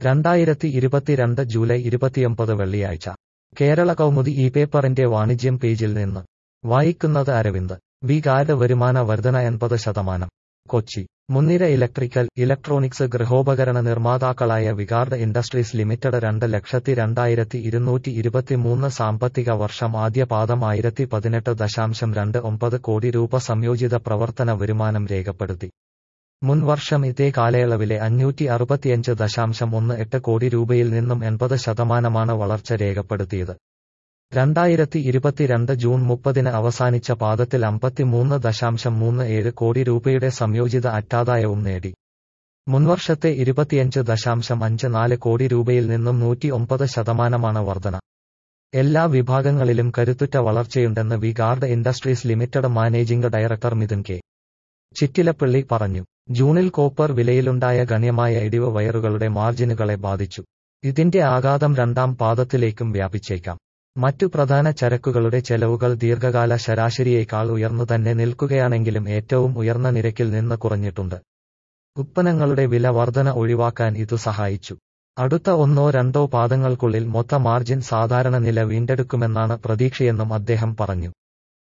രണ്ടായിരത്തി ഇരുപത്തിരണ്ട് ജൂലൈ ഇരുപത്തിയൊമ്പത് വെള്ളിയാഴ്ച കേരള കൗമുദി ഈ പേപ്പറിന്റെ വാണിജ്യം പേജിൽ നിന്ന് വായിക്കുന്നത് അരവിന്ദ് വി ഗാർഡ് വരുമാന വർധന എൺപത് ശതമാനം കൊച്ചി മുൻനിര ഇലക്ട്രിക്കൽ ഇലക്ട്രോണിക്സ് ഗൃഹോപകരണ നിർമ്മാതാക്കളായ വിഗാർഡ് ഇൻഡസ്ട്രീസ് ലിമിറ്റഡ് രണ്ട് ലക്ഷത്തി രണ്ടായിരത്തി ഇരുന്നൂറ്റി ഇരുപത്തിമൂന്ന് സാമ്പത്തിക വർഷം ആദ്യ പാദം ആയിരത്തി പതിനെട്ട് ദശാംശം രണ്ട് ഒമ്പത് കോടി രൂപ സംയോജിത പ്രവർത്തന വരുമാനം രേഖപ്പെടുത്തി മുൻ വർഷം ഇതേ കാലയളവിലെ അഞ്ഞൂറ്റി അറുപത്തിയഞ്ച് ദശാംശം ഒന്ന് എട്ട് കോടി രൂപയിൽ നിന്നും എൺപത് ശതമാനമാണ് വളർച്ച രേഖപ്പെടുത്തിയത് രണ്ടായിരത്തി ഇരുപത്തിരണ്ട് ജൂൺ മുപ്പതിന് അവസാനിച്ച പാദത്തിൽ അമ്പത്തിമൂന്ന് ദശാംശം മൂന്ന് ഏഴ് കോടി രൂപയുടെ സംയോജിത അറ്റാദായവും നേടി മുൻവർഷത്തെ ഇരുപത്തിയഞ്ച് ദശാംശം അഞ്ച് നാല് കോടി രൂപയിൽ നിന്നും നൂറ്റി ഒമ്പത് ശതമാനമാണ് വർധന എല്ലാ വിഭാഗങ്ങളിലും കരുത്തുറ്റ വളർച്ചയുണ്ടെന്ന് V Guard industries limited managing director Mithun K Chittilappilly പറഞ്ഞു ജൂണിൽ കോപ്പർ വിലയിലുണ്ടായ ഗണ്യമായ ഇടിവ് വയറുകളുടെ മാർജിനുകളെ ബാധിച്ചു ഇതിന്റെ ആഘാതം രണ്ടാം പാദത്തിലേക്കും വ്യാപിച്ചേക്കാം മറ്റു പ്രധാന ചരക്കുകളുടെ ചെലവുകൾ ദീർഘകാല ശരാശരിയേക്കാൾ ഉയർന്നു തന്നെ നിൽക്കുകയാണെങ്കിലും ഏറ്റവും ഉയർന്ന നിരക്കിൽ നിന്ന് കുറഞ്ഞിട്ടുണ്ട് ഉത്പന്നങ്ങളുടെ വില വർധന ഒഴിവാക്കാൻ ഇതു സഹായിച്ചു അടുത്ത ഒന്നോ രണ്ടോ പാദങ്ങൾക്കുള്ളിൽ മൊത്ത മാർജിൻ സാധാരണ നില വീണ്ടെടുക്കുമെന്നാണ് പ്രതീക്ഷയെന്നും അദ്ദേഹം പറഞ്ഞു